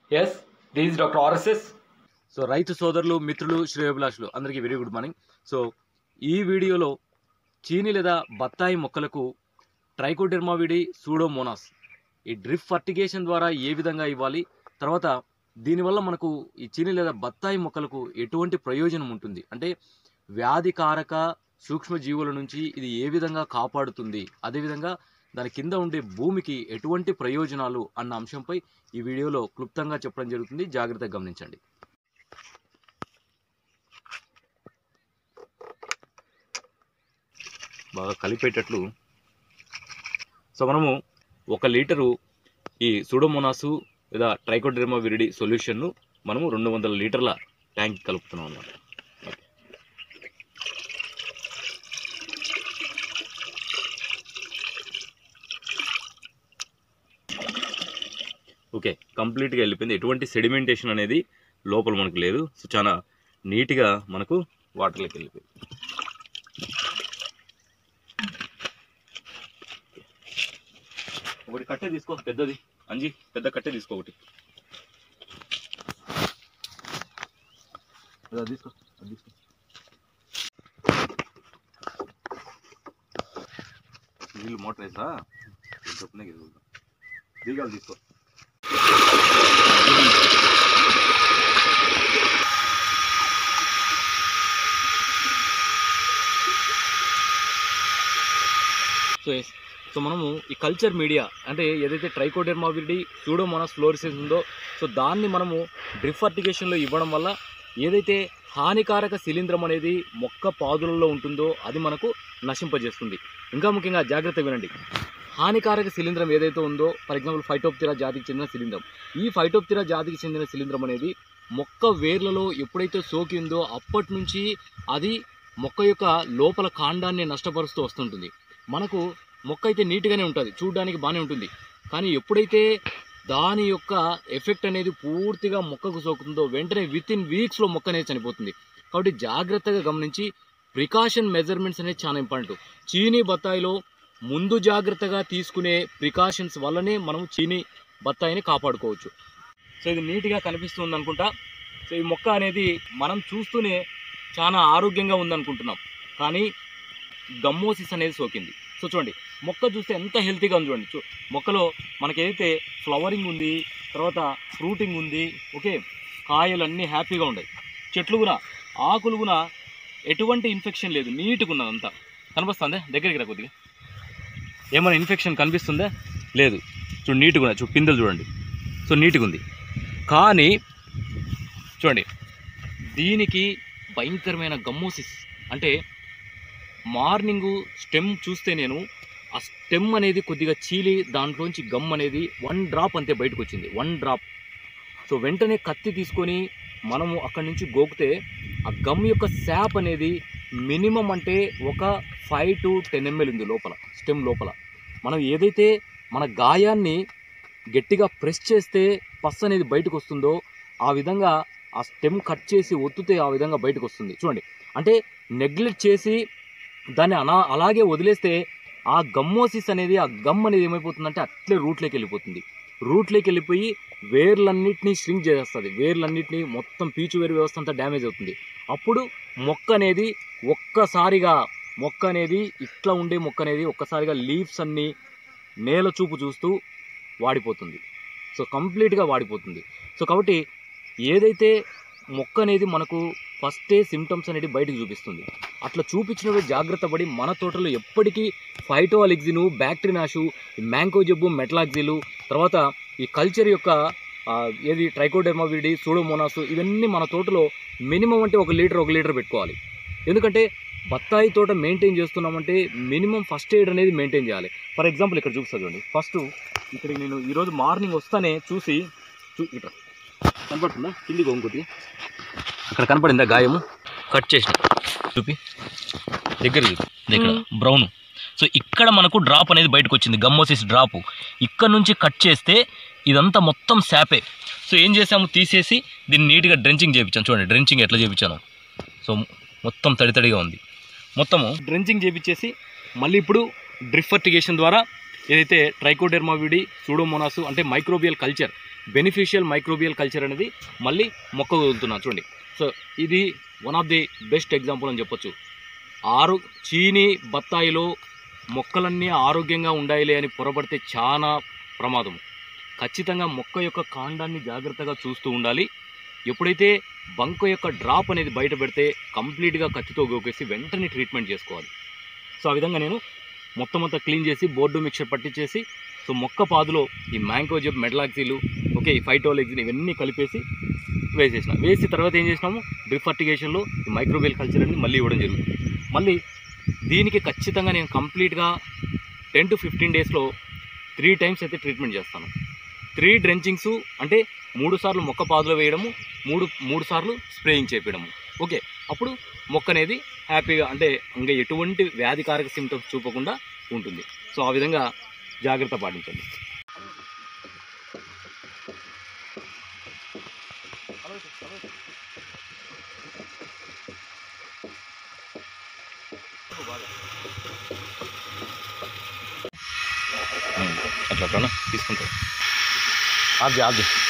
yes this doctor RSS so రైతు సోదరులు మిత్రులు శ్రేయోభిలాషులు అందరికీ వెరీ గుడ్ మార్నింగ్ సో ఈ వీడియోలో చీని లేదా బత్తాయి మొక్కలకు ట్రైకోడెర్మావిడి సూడోమోనాస్ ఈ డ్రిప్ ఫర్టిగేషన్ ద్వారా ఏ విధంగా ఇవ్వాలి తర్వాత దీనివల్ల మనకు ఈ చీని లేదా బత్తాయి మొక్కలకు ఎటువంటి ప్రయోజనం ఉంటుంది అంటే వ్యాధికారక సూక్ష్మజీవుల నుంచి ఇది ఏ విధంగా కాపాడుతుంది అదేవిధంగా దాని కింద ఉండే భూమికి ఎటువంటి ప్రయోజనాలు అన్న అంశంపై ఈ వీడియోలో క్లుప్తంగా చెప్పడం జరుగుతుంది జాగ్రత్తగా గమనించండి బాగా కలిపేటట్లు సో మనము ఒక లీటరు ఈ సూడోమోనాసు లేదా ట్రైకోడెర్మా విరిడి సొల్యూషన్ను మనము రెండు వందల లీటర్ల ట్యాంక్ కలుపుతున్నాం అన్నమాట ఓకే కంప్లీట్గా వెళ్ళిపోయింది ఎటువంటి సెడిమెంటేషన్ అనేది లోపల మనకు లేదు సో చాలా నీట్గా మనకు వాటర్లోకి వెళ్ళిపోయింది ఒకటి కట్టె తీసుకో పెద్దది అంజి పెద్ద కట్టె తీసుకో ఒకటి అది తీసుకో అది తీసుకో నీళ్ళు మోటార్ వేసా చొప్పున దిగాలి తీసుకో సో ఎస్ సో మనము ఈ కల్చర్ మీడియా అంటే ఏదైతే ట్రైకోడెర్మావిరిడి సూడోమోనాస్ ఫ్లోరిసెస్ ఉందో సో దాన్ని మనము డ్రిప్ ఫర్టిగేషన్లో ఇవ్వడం వల్ల ఏదైతే హానికారక శిలీంద్రం అనేది మొక్క పాదులలో ఉంటుందో అది మనకు నశింపజేస్తుంది ఇంకా ముఖ్యంగా జాగ్రత్త వినండి హానికారక శిలీంద్రం ఏదైతే ఉందో ఫర్ ఎగ్జాంపుల్ ఫైటోప్తిరా జాతికి చెందిన శిలీంద్రం ఈ ఫైటోప్తిరా జాతికి చెందిన శిలీంద్రం అనేది మొక్క వేర్లలో ఎప్పుడైతే సోకి ఉందో అప్పటి నుంచి అది మొక్క యొక్క లోపల కాండాన్ని నష్టపరుస్తూ వస్తుంటుంది మనకు మొక్క అయితే నీట్గానే ఉంటుంది చూడడానికి బాగానే ఉంటుంది కానీ ఎప్పుడైతే దాని యొక్క ఎఫెక్ట్ అనేది పూర్తిగా మొక్కకు సోకుతుందో వెంటనే విత్ ఇన్ వీక్స్లో మొక్క అనేది చనిపోతుంది కాబట్టి జాగ్రత్తగా గమనించి ప్రికాషన్ మెజర్మెంట్స్ అనేది చాలా ఇంపార్టెంట్ చీనీ బత్తాయిలో ముందు జాగ్రత్తగా తీసుకునే ప్రికాషన్స్ వల్లనే మనం చీనీ బత్తాయిని కాపాడుకోవచ్చు సో ఇది నీట్గా కనిపిస్తుంది అనుకుంటా సో ఈ మొక్క అనేది మనం చూస్తూనే చాలా ఆరోగ్యంగా ఉందనుకుంటున్నాం కానీ గమ్మోసిస్ అనేది సోకింది సో చూడండి మొక్క చూస్తే ఎంత హెల్తీగా ఉంది చూడండి చూ మొక్కలో మనకి ఏదైతే ఫ్లవరింగ్ ఉంది తర్వాత ఫ్రూటింగ్ ఉంది ఓకే కాయలు అన్నీ హ్యాపీగా ఉన్నాయి చెట్లు కూడా ఆకులు కూడా ఎటువంటి ఇన్ఫెక్షన్ లేదు నీట్గా ఉన్నది అంతా కనిపిస్తుందా దగ్గరికి రా కొద్దిగా ఏమైనా ఇన్ఫెక్షన్ కనిపిస్తుందా లేదు చూడు నీట్గా ఉన్నాయి చూ పిందెలు చూడండి సో నీట్గా ఉంది కానీ చూడండి దీనికి భయంకరమైన గమ్మోసిస్ అంటే మార్నింగ్ స్టెమ్ చూస్తే నేను ఆ స్టెమ్ అనేది కొద్దిగా చీలి దాంట్లోంచి గమ్ అనేది వన్ డ్రాప్ అంతే బయటకు వచ్చింది వన్ డ్రాప్ సో వెంటనే కత్తి తీసుకొని మనము అక్కడి నుంచి గోకితే ఆ గమ్ యొక్క శాప్ అనేది మినిమం అంటే ఒక ఫైవ్ టు టెన్ ఎంఎల్ ఉంది లోపల స్టెమ్ లోపల మనం ఏదైతే మన గాయాన్ని గట్టిగా ప్రెస్ చేస్తే పస్ అనేది బయటకు వస్తుందో ఆ విధంగా ఆ స్టెమ్ కట్ చేసి ఒత్తుతే ఆ విధంగా బయటకు వస్తుంది చూడండి అంటే నెగ్లెక్ట్ చేసి దాన్ని అలా అలాగే వదిలేస్తే ఆ గమ్మోసిస్ అనేది ఆ గమ్ అనేది ఏమైపోతుందంటే అట్లే రూట్లోకి వెళ్ళిపోతుంది రూట్లోకి వెళ్ళిపోయి వేర్లన్నిటినీ ష్రింక్ చేసేస్తుంది వేర్లన్నిటినీ మొత్తం పీచు వేరు వ్యవస్థ అంతా డ్యామేజ్ అవుతుంది అప్పుడు మొక్క అనేది ఒక్కసారిగా మొక్క అనేది ఇట్లా ఉండే మొక్క అనేది ఒక్కసారిగా లీవ్స్ అన్నీ నేల చూపు చూస్తూ వాడిపోతుంది సో కంప్లీట్గా వాడిపోతుంది సో కాబట్టి ఏదైతే మొక్క అనేది మనకు ఫస్టే సిమ్టమ్స్ అనేది బయటకు చూపిస్తుంది అట్లా చూపించినప్పుడు జాగ్రత్త పడి మన తోటలో ఎప్పటికీ ఫైటో అలిగ్జిను బ్యాక్టీరినాషు మ్యాంకో జబ్బు మెటలాక్జిలు తర్వాత ఈ కల్చర్ యొక్క ఆ, ఏది ట్రైకోడెర్మావిడి సూడోమోనాసు ఇవన్నీ మన తోటలో మినిమం అంటే ఒక లీటర్ ఒక లీటర్ పెట్టుకోవాలి ఎందుకంటే బత్తాయి తోట మెయింటైన్ చేస్తున్నామంటే మినిమం ఫస్ట్ ఎయిడ్ అనేది మెయింటైన్ చేయాలి ఫర్ ఎగ్జాంపుల్ ఇక్కడ చూపిస్తా చూడండి ఫస్ట్ ఇక్కడికి నేను ఈరోజు మార్నింగ్ వస్తానే చూసి చూ ఇక్కడ కనపడుతుందా కిందికి ఇంకోటి అక్కడ కనపడిందా గాయము కట్ చేసిన చూపి దగ్గర చూపి ఇక్కడ బ్రౌన్ సో ఇక్కడ మనకు డ్రాప్ అనేది బయటకు వచ్చింది గమ్మోసిస్ డ్రాప్ ఇక్కడ నుంచి కట్ చేస్తే ఇదంతా మొత్తం శాపే సో ఏం చేసాము తీసేసి దీన్ని నీట్గా డ్రెంచింగ్ చేయించాను చూడండి డ్రెంచింగ్ ఎట్లా చేయించాను సో మొత్తం తడి తడిగా ఉంది మొత్తము డ్రెంచింగ్ చేయించేసి మళ్ళీ ఇప్పుడు డ్రిప్ ఫర్టిగేషన్ ద్వారా ఏదైతే ట్రైకోడెర్మావిడి సూడోమోనాసు అంటే microbial culture beneficial microbial culture అనేది మళ్ళీ మొక్క వదులుతున్నాను చూడండి సో ఇది one of the best example అని చెప్పొచ్చు ఆరు చీని బత్తాయిలో మొక్కలన్నీ ఆరోగ్యంగా ఉండాలి అని పొరబడితే చాలా ప్రమాదం ఖచ్చితంగా మొక్క యొక్క కాండాన్ని జాగ్రత్తగా చూస్తూ ఉండాలి ఎప్పుడైతే బంక యొక్క డ్రాప్ అనేది బయట పెడితే కంప్లీట్గా కత్తితో గోకేసి వెంటనే ట్రీట్మెంట్ చేసుకోవాలి సో ఆ విధంగా నేను మొత్తం అంతా క్లీన్ చేసి బోర్డు మిక్చర్ పట్టించేసి సో మొక్క పాదులో ఈ మ్యాంగోజెబ్ మెడలాక్సీలు ఓకే ఈ ఫైటోలెగ్జిన్ ఇవన్నీ కలిపేసి వేసేసిన వేసి తర్వాత ఏం చేసినాము డ్రిప్ ఫర్టిగేషన్లో ఈ మైక్రోవేల్ కల్చర్ అనేది మళ్ళీ ఇవ్వడం జరుగుతుంది మళ్ళీ దీనికి ఖచ్చితంగా నేను కంప్లీట్గా టెన్ టు ఫిఫ్టీన్ డేస్లో త్రీ టైమ్స్ అయితే ట్రీట్మెంట్ చేస్తాను త్రీ డ్రెంచింగ్స్ అంటే మూడు సార్లు మొక్క పాదులో వేయడము మూడు మూడు సార్లు స్ప్రేయింగ్ చేపించడము ఓకే అప్పుడు మొక్క అనేది హ్యాపీగా అంటే ఇంకా ఎటువంటి వ్యాధికారక సిమ్టమ్స్ చూపకుండా ఉంటుంది సో ఆ విధంగా జాగ్రత్త పాటించండి అట్లా అట్లా తీసుకుంటాం ఆబ్జీ ఆబ్జీ